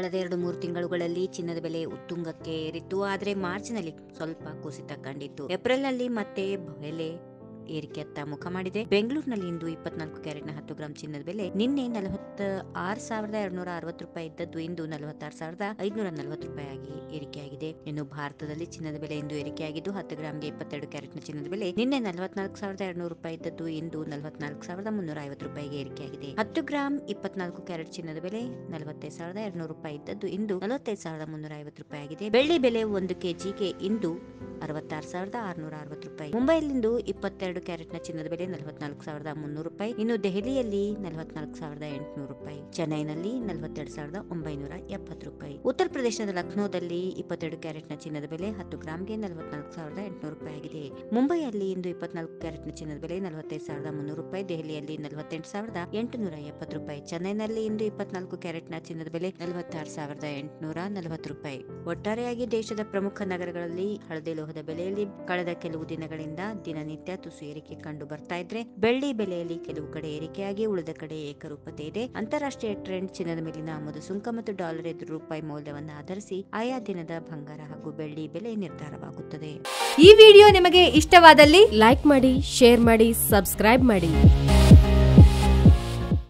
ಕಳೆದ ಎರಡು ಮೂರು ತಿಂಗಳುಗಳಲ್ಲಿ ಚಿನ್ನದ ಬೆಲೆ ಉತ್ತುಂಗಕ್ಕೆ ಏರಿತ್ತು ಆದರೆ ಮಾರ್ಚ್ನಲ್ಲಿ ಸ್ವಲ್ಪ ಕುಸಿತ ಕಂಡಿತ್ತು ಏಪ್ರಿಲ್ನಲ್ಲಿ ಮತ್ತೆ ಬೆಲೆ ಏರಿಕೆಯತ್ತ ಮುಖ ಮಾಡಿದೆ ಬೆಂಗಳೂರಿನಲ್ಲಿ ಇಂದು ಇಪ್ಪತ್ನಾಲ್ಕು ಕ್ಯಾರೆಟ್ನ ಹತ್ತು ಗ್ರಾಂ ಚಿನ್ನದ ಬೆಲೆ ನಿನ್ನೆ ನಲವತ್ತ ಆರು ಸಾವಿರದ ಎರಡ್ನೂರ ಅರವತ್ತು ರೂಪಾಯಿ ಇದ್ದದ್ದು ಇಂದು ನಲವತ್ತಾರು ಸಾವಿರದ ಐದುನೂರ ನಲವತ್ತು ರೂಪಾಯಿ ಆಗಿ ಏರಿಕೆಯಾಗಿದೆ ಇನ್ನು ಭಾರತದಲ್ಲಿ ಚಿನ್ನದ ಬೆಲೆ ಇಂದು ಏರಿಕೆಯಾಗಿದ್ದು ಹತ್ತು ಗ್ರಾಂಗೆ ಇಪ್ಪತ್ತೆರಡು ಕ್ಯಾರೆಟ್ನ ಚಿನ್ನದ ಬೆಲೆ ನಿನ್ನೆ ನಲವತ್ನಾಲ್ಕು ಸಾವಿರದ ಎರಡ್ನೂರು ರೂಪಾಯಿ ಇದ್ದದ್ದು ಇಂದು ನಲವತ್ನಾಲ್ಕು ಸಾವಿರದ ಮುನ್ನೂರ ಐವತ್ತು ರೂಪಾಯಿಗೆ ಏರಿಕೆಯಾಗಿದೆ ಹತ್ತು ಗ್ರಾಂ ಇಪ್ಪತ್ನಾಲ್ಕು ಕ್ಯಾರೆಟ್ ಚಿನ್ನದ ಬೆಲೆ ನಲವತ್ತೈದು ಸಾವಿರದ ಎರಡ್ನೂರು ರೂಪಾಯಿ ಇದ್ದದ್ದು ಇಂದು ನಲವತ್ತೈದು ಸಾವಿರದ ಮುನ್ನೂರ ಐವತ್ತು ರೂಪಾಯಿ ಆಗಿದೆ ಬೆಳ್ಳಿ ಬೆಲೆ ಒಂದು ಕೆಜಿಗೆ ಇಂದು ಅರವತ್ತಾರು ಸಾವಿರದ ಆರುನೂರ ಅರವತ್ತು ರೂಪಾಯಿ ಮುಂಬೈಲಿಂದು ಇಪ್ಪತ್ತೆರಡು ಕ್ಯಾರೆಟ್ನ ಚಿನ್ನದ ಬೆಲೆ ನಲವತ್ನಾಲ್ಕು ಸಾವಿರದ ಮುನ್ನೂರು ರೂಪಾಯಿ ಇನ್ನು ದೆಹಲಿಯಲ್ಲಿ ನಲವತ್ನಾಲ್ಕು ಸಾವಿರದ ಎಂಟುನೂರು ರೂಪಾಯಿ ಚೆನ್ನೈನಲ್ಲಿ ನಲವತ್ತೆರಡು ಸಾವಿರದ ಒಂಬೈನೂರ ಎಪ್ಪತ್ತು ರೂಪಾಯಿ ಉತ್ತರ ಪ್ರದೇಶದ ಲಕ್ನೋದಲ್ಲಿ ಇಪ್ಪತ್ತೆರಡು ಕ್ಯಾರೆಟ್ನ ಚಿನ್ನದ ಬೆಲೆ ಹತ್ತು ಗ್ರಾಂಗೆ ನಲವತ್ನಾಲ್ಕು ಸಾವಿರದ ಎಂಟುನೂರು ರೂಪಾಯಿ ಆಗಿದೆ ಮುಂಬೈಯಲ್ಲಿ ಇಂದು ಇಪ್ಪತ್ನಾಲ್ಕು ಕ್ಯಾರೆಟ್ನ ಚಿನ್ನದ ಬೆಲೆ ನಲವತ್ತೈದು ಸಾವಿರದ ಮುನ್ನೂರು ರೂಪಾಯಿ ದೆಹಲಿಯಲ್ಲಿ ನಲವತ್ತೆಂಟು ಸಾವಿರದ ಎಂಟುನೂರ ಎಪ್ಪತ್ತು ರೂಪಾಯಿ ಚೆನ್ನೈನಲ್ಲಿ ಇಂದು ಇಪ್ಪತ್ನಾಲ್ಕು ಕ್ಯಾರೆಟ್ನ ಚಿನ್ನದ ಬೆಲೆ ನಲವತ್ತಾರು ಸಾವಿರದ ಎಂಟುನೂರ ನಲವತ್ತು ರೂಪಾಯಿ ಒಟ್ಟಾರೆಯಾಗಿ ದೇಶದ ಪ್ರಮುಖ ನಗರಗಳಲ್ಲಿ ಹಳದಿ ಲೋಹದ ಬೆಲೆಯಲ್ಲಿ ಕಳೆದ ಕೆಲವು ದಿನಗಳಿಂದ ದಿನನಿತ್ಯ ತುಸು ಏರಿಕೆ ಕಂಡು ಬರ್ತಾ ಇದ್ರೆ ಬೆಳ್ಳಿ ಬೆಲೆಯಲ್ಲಿ ಕೆಲವು ಕಡೆ ಏರಿಕೆಯಾಗಿ ಉಳಿದ ಕಡೆ ಏಕರೂಪತೆ ಇದೆ ಅಂತಾರಾಷ್ಟ್ರೀಯ ಟ್ರೆಂಡ್ ಚಿನ್ನದ ಮೇಲಿನ ಆಮದು ಸುಂಕ ಮತ್ತು ಡಾಲರ್ ಎದುರು ರೂಪಾಯಿ ಮೌಲ್ಯವನ್ನು ಆಧರಿಸಿ ಆಯಾ ದಿನದ ಬಂಗಾರ ಹಾಗೂ ಬೆಳ್ಳಿ ಬೆಲೆ ನಿರ್ಧಾರವಾಗುತ್ತದೆ ಈ ವಿಡಿಯೋ ನಿಮಗೆ ಇಷ್ಟವಾದಲ್ಲಿ ಲೈಕ್ ಮಾಡಿ ಶೇರ್ ಮಾಡಿ ಸಬ್ಸ್ಕ್ರೈಬ್ ಮಾಡಿ